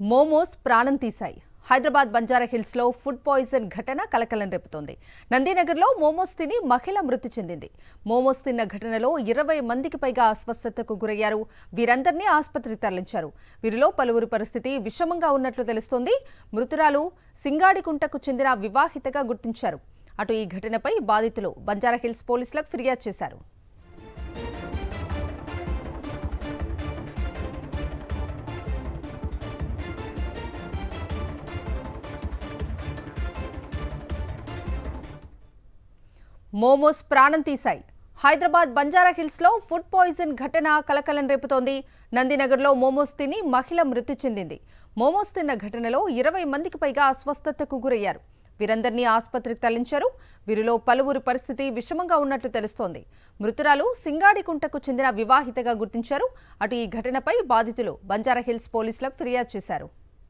మోమోస్ ప్రాణం తీశాయి హైదరాబాద్ బంజారా హిల్స్ లో ఫుడ్ పాయిజన్ ఘటన కలకలం రేపుతోంది నందీనగర్లో మోమోస్ తిని మహిళ మృతి చెందింది మోమోస్ తిన్న ఘటనలో ఇరవై మందికి పైగా అస్వస్థతకు గురయ్యారు వీరందరినీ ఆసుపత్రికి తరలించారు వీరిలో పలువురు పరిస్థితి విషమంగా ఉన్నట్లు తెలుస్తోంది మృతురాలు సింగాడికుంటకు చెందిన వివాహితగా గుర్తించారు అటు ఈ ఘటనపై బాధితులు బంజారా హిల్స్ పోలీసులకు ఫిర్యాదు చేశారు మోమోస్ ప్రాణం తీశాయి హైదరాబాద్ బంజారా హిల్స్ లో ఫుడ్ పాయిజన్ ఘటన కలకలం రేపుతోంది నందినగర్లో మోమోస్ తిని మహిళ మృతి చెందింది మోమోస్ తిన్న ఘటనలో ఇరవై మందికి పైగా అస్వస్థతకు గురయ్యారు వీరందరినీ ఆసుపత్రికి తరలించారు వీరిలో పలువురు పరిస్థితి విషమంగా ఉన్నట్లు తెలుస్తోంది మృతురాలు సింగాడికుంటకు చెందిన వివాహితగా గుర్తించారు అటు ఈ ఘటనపై బాధితులు బంజారా హిల్స్ పోలీసులకు ఫిర్యాదు చేశారు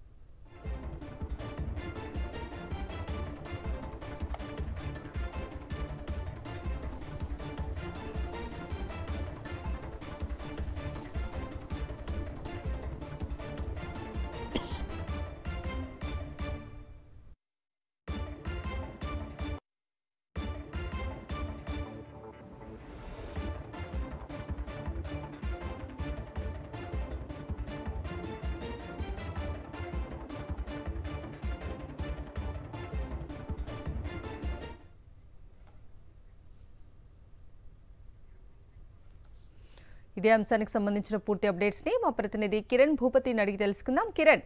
ఇదే అంశానికి సంబంధించిన పూర్తి అప్డేట్స్ ని మా ప్రతినిధి కిరణ్ భూపతిని అడిగి తెలుసుకుందాం కిరణ్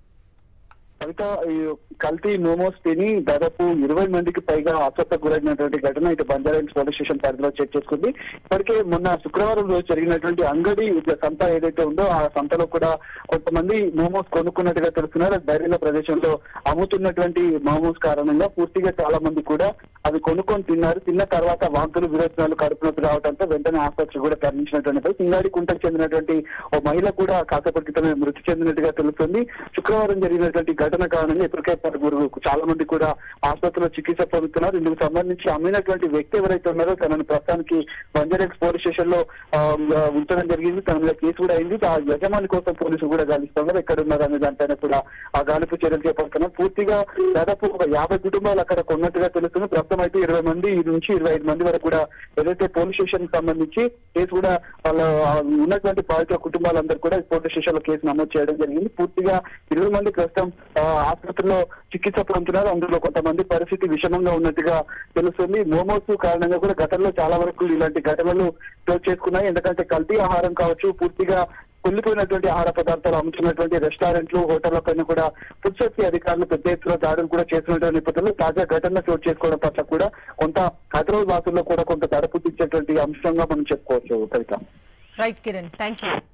కవిత ఈ కల్తీ మోమోస్ తిని దాదాపు ఇరవై మందికి పైగా అస్వస్థ గురైనటువంటి ఘటన ఇటు బంజారాహిల్స్ పోలీస్ స్టేషన్ పరిధిలో చెక్ చేసుకుంది ఇప్పటికే మొన్న శుక్రవారం రోజు జరిగినటువంటి అంగడి సంత ఏదైతే ఉందో ఆ సంతలో కూడా కొంతమంది మోమోస్ కొనుక్కున్నట్టుగా తెలుస్తున్నారు బైరిల ప్రదేశంలో అమ్ముతున్నటువంటి మోమోస్ కారణంగా పూర్తిగా చాలా మంది కూడా అవి కొనుక్కొని తిన్నారు తిన్న తర్వాత వాంతులు విరోచనాలు కడుపు నొప్పి రావడంతో వెంటనే ఆసుపత్రి కూడా తరలించినటువంటి సింగాడి కుంటకు చెందినటువంటి ఓ మహిళ కూడా కాసేపటి క్రితమే మృతి చెందినట్టుగా తెలుస్తుంది శుక్రవారం జరిగినటువంటి ఘటన కారణంగా ఇప్పటికే పలువురు చాలా మంది కూడా ఆసుపత్రిలో చికిత్స పొందుతున్నారు ఇందుకు సంబంధించి అమ్మినటువంటి వ్యక్తి ఎవరైతే ఉన్నారో తనను ప్రస్తుతానికి బంజారెక్స్ పోలీస్ స్టేషన్ లో ఆ, ఉంచడం జరిగింది తన మీద కేసు కూడా అయింది ఆ యజమాని కోసం పోలీసులు కూడా గాలిస్తున్నారు ఎక్కడ ఉన్నారు అనే దానిపైన కూడా ఆ గాలింపు చర్యలు చేపడుతున్నారు పూర్తిగా దాదాపు ఒక యాభై కుటుంబాలు అక్కడ కొన్నట్టుగా తెలుస్తుంది ప్రస్తుతం అయితే ఇరవై మంది నుంచి ఇరవై ఐదు మంది వరకు కూడా ఏదైతే పోలీస్ స్టేషన్ కి సంబంధించి కేసు కూడా వాళ్ళ ఆ, ఉన్నటువంటి బాధితుల కుటుంబాలందరూ కూడా పోలీస్ స్టేషన్ లో కేసు నమోదు చేయడం జరిగింది పూర్తిగా ఇరవై మంది ప్రస్తుతం ఆ, ఆసుపత్రిలో చికిత్స పొందుతున్నారు అందులో కొంతమంది పరిస్థితి విషమంగా ఉన్నట్టుగా తెలుస్తుంది మోమోస్ కారణంగా కూడా గతంలో చాలా వరకు ఇలాంటి ఘటనలు చోటు చేసుకున్నాయి ఎందుకంటే కల్తీ ఆహారం కావచ్చు పూర్తిగా కుళ్ళిపోయినటువంటి ఆహార పదార్థాలు అమ్ముతున్నటువంటి రెస్టారెంట్లు హోటళ్ల పైన కూడా ఫుడ్ సేఫ్టీ అధికారులు పెద్ద ఎత్తున దాడులు కూడా చేస్తున్నటువంటి నేపథ్యంలో తాజా ఘటన చోటు చేసుకోవడం పట్ల కూడా కొంత హైదరాబాద్ వాసుల్లో కూడా కొంత దడ పుట్టించేటువంటి అంశంగా మనం చెప్పుకోవచ్చు Kavitha right Kiran thank you